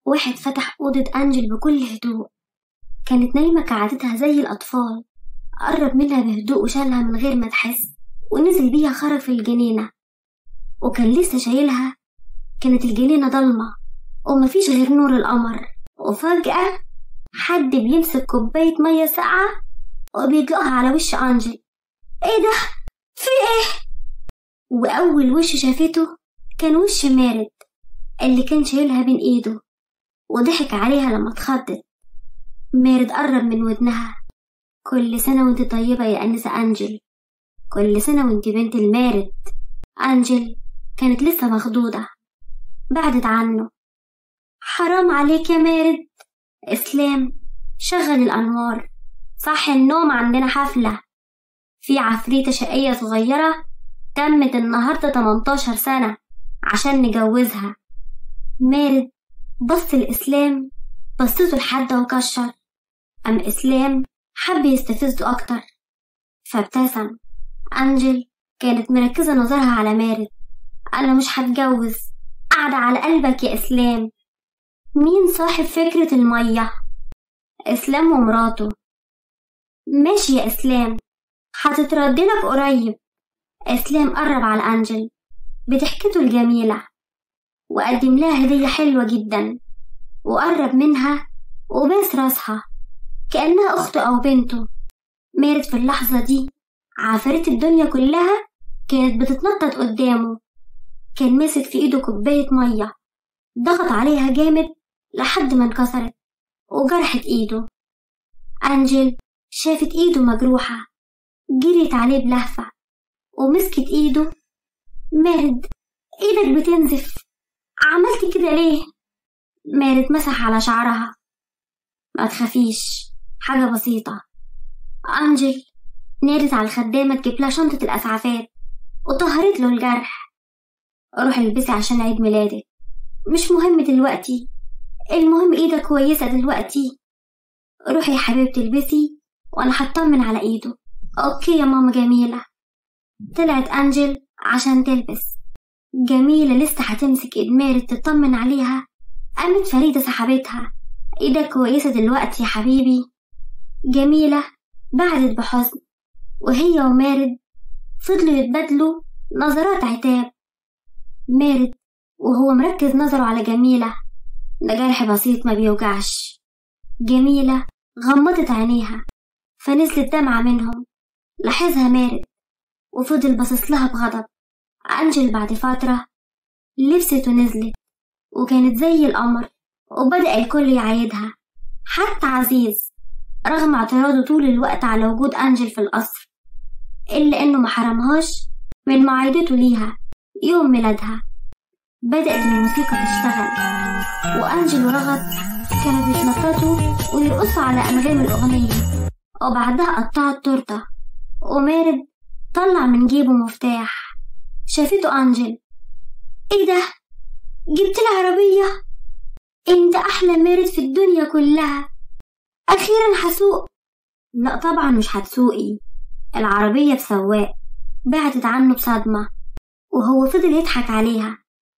واحد فتح أوضة أنجل بكل هدوء كانت نايمة كعادتها زي الأطفال قرب منها بهدوء وشالها من غير ما تحس ونزل بيها خرج في الجنينة وكان لسه شايلها كانت الجنينة ضلمة ومفيش غير نور القمر وفجأة حد بيمسك كوباية مية ساقعة وبيدلقها على وش أنجل ايه ده؟ في ايه؟ وأول وش شافته كان وش مارد اللي كان شايلها بين ايده وضحك عليها لما اتخضت مارد قرب من ودنها كل سنة وانت طيبة يا أنسة أنجل كل سنة وانت بنت المارد أنجل كانت لسه مخضوضة بعدت عنه حرام عليك يا مارد إسلام شغل الأنوار صح النوم عندنا حفلة في عفريتة شقية صغيرة تمت النهاردة 18 سنة عشان نجوزها مارد بص الإسلام بصيته لحد وكشر أم إسلام حب يستفزه أكتر فابتسم أنجل كانت مركزة نظرها على مارد أنا مش هتجوز قاعدة على قلبك يا إسلام مين صاحب فكرة المية؟ إسلام ومراته ماشي يا إسلام هتتردلك قريب إسلام قرب على أنجل بضحكته الجميلة وقدم لها هدية حلوة جدا وقرب منها وباس راسها كأنها أخته أو بنته مارد في اللحظة دي عفرت الدنيا كلها كانت بتتنطط قدامه كان ماسك في ايده كوباية مية ضغط عليها جامد لحد ما انكسرت وجرحت ايده أنجل شافت ايده مجروحة جريت عليه بلهفة ومسكت ايده مارد ايدك بتنزف عملت كده ليه مارد مسح على شعرها ما تخافيش حاجة بسيطة أنجل نادت على الخدامة تجيب لها شنطة الأسعافات وطهرت له الجرح روح البسي عشان عيد ميلادك مش مهم دلوقتي المهم ايدك كويسة دلوقتي روحي يا حبيبتي البسي وانا هطمن على ايده اوكي يا ماما جميلة طلعت انجل عشان تلبس جميلة لسه هتمسك ايد مارد تطمن عليها قامت فريدة سحبتها ايدك كويسة دلوقتي يا حبيبي جميلة بعدت بحزن وهي ومارد فضلوا يتبادلوا نظرات عتاب مارد وهو مركز نظره على جميلة ده جرح بسيط ما بيوجعش جميلة غمضت عينيها فنزلت دمعة منهم لاحظها مارد وفضل باصص لها بغضب أنجل بعد فترة لبست ونزلت وكانت زي القمر وبدأ الكل يعايدها حتى عزيز رغم اعتراضه طول الوقت على وجود أنجل في القصر إلا إنه ما حرمهاش من معايدته ليها يوم ميلادها بدأت الموسيقى تشتغل وأنجل ورغد كانوا بيتنططوا ويرقصوا على أنغام الأغنية وبعدها قطعوا التورتة ومارد طلع من جيبه مفتاح شافته أنجل إيه ده؟ جبت لي عربية؟ أنت أحلى مارد في الدنيا كلها أخيرا هسوق لا طبعا مش هتسوقي العربية بسواق بعدت عنه بصدمة وهو فضل يضحك عليها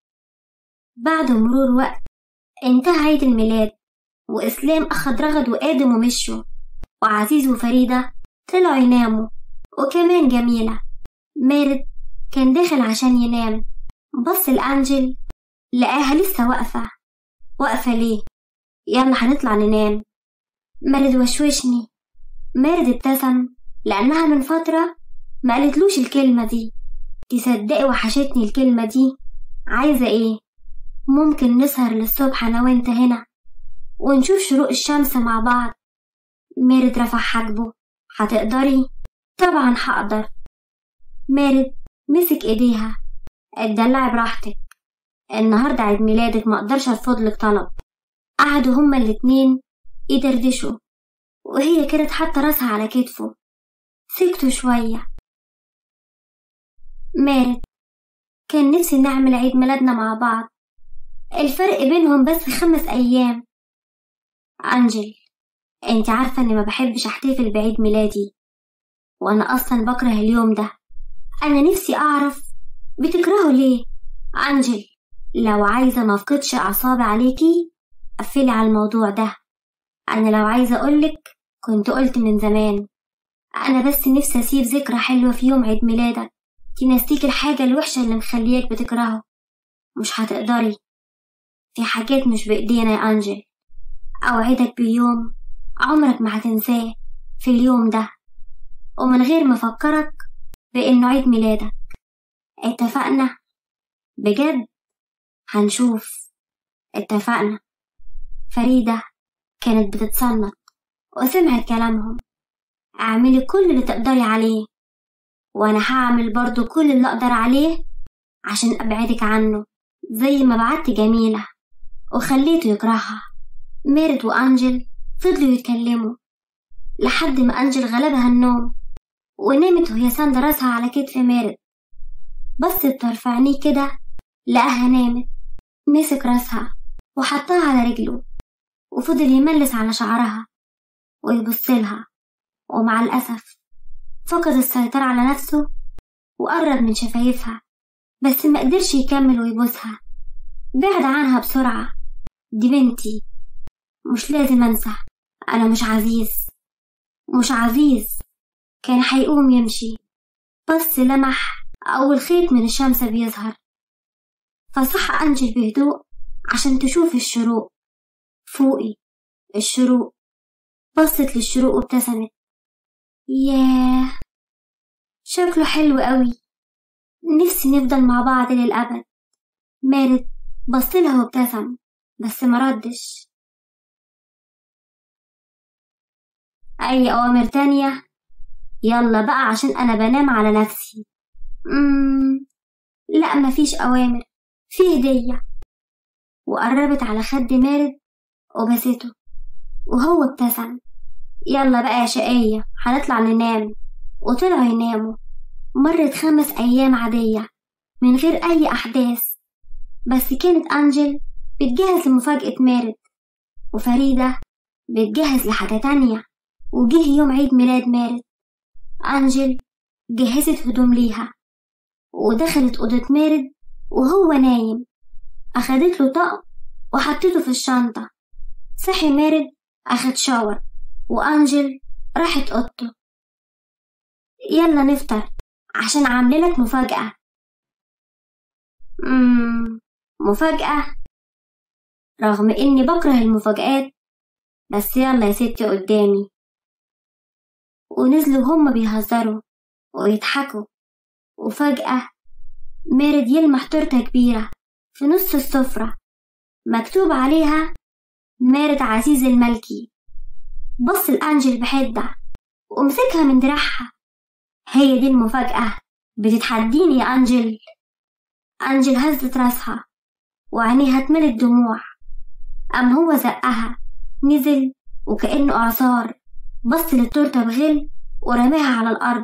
بعد مرور وقت انتهى عيد الميلاد وإسلام أخد رغد وآدم ومشوا وعزيز وفريدة طلعوا يناموا وكمان جميلة مارد كان داخل عشان ينام بص لأنجل لقاها لسه واقفة واقفة ليه؟ يلا هنطلع ننام مارد وشوشني مارد ابتسم لأنها من فترة ما قالتلوش الكلمة دي تصدقي وحشتني الكلمة دي عايزة ايه ممكن نسهر للصبح أنا وانت هنا ونشوف شروق الشمس مع بعض مارد رفع حاجبه هتقدري طبعا هقدر مارد مسك ايديها اتدلعي براحتك النهاردة عيد ميلادك مقدرش ارفضلك طلب قعدوا هما الاتنين يدردشوا وهي كانت حاطة راسها على كتفه سكتوا شوية مارد كان نفسي نعمل عيد ميلادنا مع بعض الفرق بينهم بس خمس أيام أنجل انت عارفة اني ما بحبش احتفل بعيد ميلادي وانا اصلا بكره اليوم ده انا نفسي اعرف بتكرهه ليه أنجل لو عايزة ما افقدش اعصابي عليكي قفلي على الموضوع ده أنا لو عايزة أقولك كنت قلت من زمان أنا بس نفسي أسيب ذكرى حلوة في يوم عيد ميلادك تنسيك الحاجة الوحشة اللي مخلياك بتكرهه مش هتقدري في حاجات مش بإيدينا يا أنجل أوعدك بيوم عمرك ما هتنساه في اليوم ده ومن غير ما أفكرك بإنه عيد ميلادك اتفقنا بجد هنشوف اتفقنا فريدة كانت بتتصنت وسمعت كلامهم اعملي كل اللي تقدري عليه وانا هعمل برضو كل اللي اقدر عليه عشان ابعدك عنه زي ما بعدت جميلة وخليته يكرهها ميرت وانجل فضلوا يتكلموا لحد ما انجل غلبها النوم ونامت وهي ساندة راسها على كتف ميرت بصت طرف عينيه كده لقاها نامت مسك راسها وحطها على رجله وفضل يملس على شعرها ويبصلها ومع الأسف فقد السيطرة على نفسه وقرب من شفايفها بس ما قدرش يكمل ويبوسها بعد عنها بسرعة دي بنتي مش لازم أنسى أنا مش عزيز مش عزيز كان هيقوم يمشي بس لمح أول خيط من الشمس بيظهر فصح أنجل بهدوء عشان تشوف الشروق فوقي الشروق بصت للشروق وابتسمت ياه شكله حلو قوي نفسي نفضل مع بعض للأبد مارد بصلها وابتسم بس مردش أي أوامر تانية يلا بقى عشان أنا بنام على نفسي مم. لا مفيش أوامر في هدية وقربت على خد مارد وبسته وهو ابتسم يلا بقى يا شقية هنطلع ننام وطلعوا يناموا مرت خمس أيام عادية من غير أي أحداث بس كانت أنجل بتجهز لمفاجأة مارد وفريدة بتجهز لحاجة تانية وجه يوم عيد ميلاد مارد أنجل جهزت هدوم ليها ودخلت أوضة مارد وهو نايم أخدت له طقم وحطيته في الشنطة صحي مارد أخد شاور وأنجل راحت أوضته يلا نفطر عشان عامللك مفاجأة مم مفاجأة رغم إني بكره المفاجآت بس يلا يا ستي قدامي ونزلوا هما بيهزروا ويضحكوا وفجأة مارد يلمح تورتة كبيرة في نص السفرة مكتوب عليها مارد عزيز الملكي بص الأنجل بحدة ومسكها من دراعها هي دي المفاجأة بتتحديني يا أنجل أنجل هزت راسها وعينيها اتملت دموع أم هو زقها نزل وكأنه إعصار بص للتورتة بغل ورماها على الأرض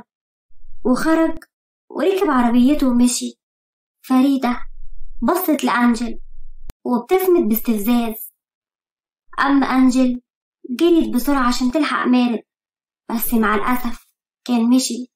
وخرج وركب عربيته ومشي فريدة بصت لأنجل وبتسمت باستفزاز أما أنجل جريت بسرعة عشان تلحق مارد بس مع الأسف كان مشي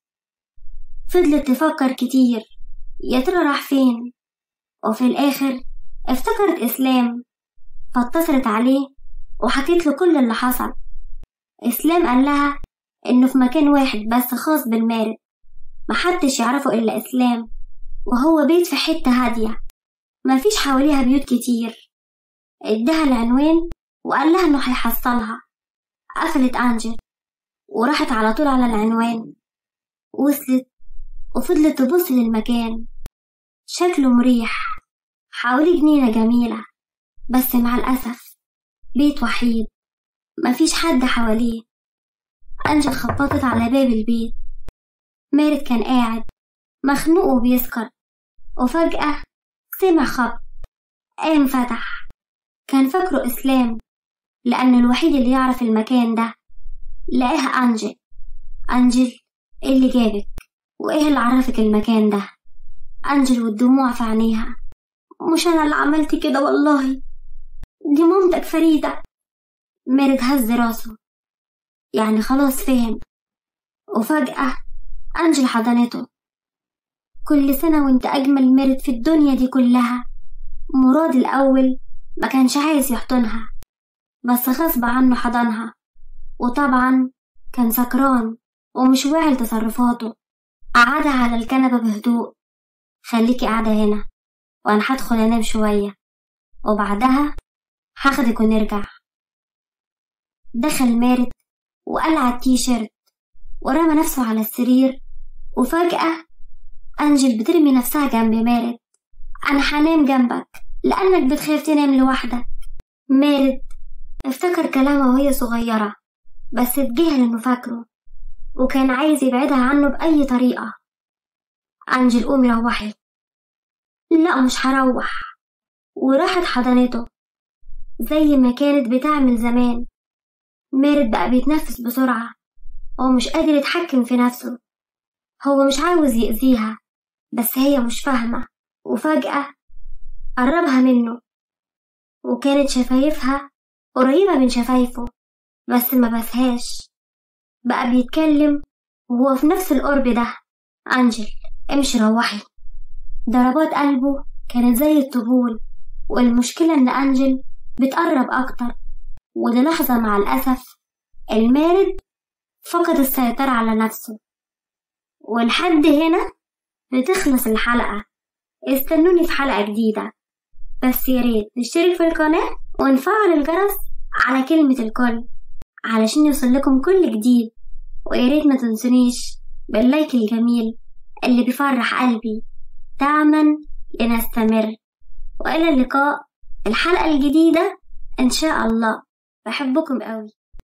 فضلت تفكر كتير يا ترى راح فين وفي الآخر افتكرت إسلام فاتصلت عليه وحكيت له كل اللي حصل إسلام قال لها إنه في مكان واحد بس خاص بالمارد محدش يعرفه إلا إسلام وهو بيت في حتة هادية مفيش حواليها بيوت كتير ادها العنوان وقال لها إنه هيحصلها قفلت أنجل وراحت على طول على العنوان وصلت وفضلت تبص للمكان شكله مريح حواليه جنينة جميلة بس مع الأسف بيت وحيد مفيش حد حواليه أنجل خبطت على باب البيت مارد كان قاعد مخنوق وبيسكر وفجأة سمع خبط قام فتح كان فاكره إسلام لأنه الوحيد اللي يعرف المكان ده لقاها أنجل أنجل إيه اللي جابك وإيه اللي عرفك المكان ده أنجل والدموع في عينيها مش أنا اللي عملت كده والله دي مامتك فريدة مارد هز راسه يعني خلاص فهم وفجأة أنجل حضنته كل سنة وانت أجمل مارد في الدنيا دي كلها مراد الأول ما كانش عايز يحضنها بس غصب عنه حضنها وطبعا كان سكران ومش واعي لتصرفاته قعدها على الكنبة بهدوء خليكي قاعدة هنا وأنا هدخل أنام شوية وبعدها هاخدك ونرجع دخل مارد وقلع التيشيرت ورمى نفسه على السرير وفجأة أنجل بترمي نفسها جنب مارد أنا هنام جنبك لأنك بتخاف تنام لوحدك مارد افتكر كلامها وهي صغيرة بس اتجاهل إنه فاكره وكان عايز يبعدها عنه بأي طريقة أنجل قومي روحي لا مش هروح وراحت حضنته زي ما كانت بتعمل زمان مارد بقى بيتنفس بسرعة هو مش قادر يتحكم في نفسه هو مش عاوز يأذيها بس هي مش فاهمة وفجأة قربها منه وكانت شفايفها قريبة من شفايفه بس ما بسهاش بقى بيتكلم وهو في نفس القرب ده أنجل امشي روحي ضربات قلبه كانت زي الطبول والمشكلة إن أنجل بتقرب أكتر وللحظة مع الأسف المارد فقد السيطرة على نفسه ولحد هنا بتخلص الحلقة استنوني في حلقة جديدة بس ياريت نشترك في القناة ونفعل الجرس على كلمة الكل علشان يوصل لكم كل جديد وياريت ما تنسونيش باللايك الجميل اللي بيفرح قلبي دعما لنستمر وإلى اللقاء الحلقة الجديدة إن شاء الله بحبكم قوي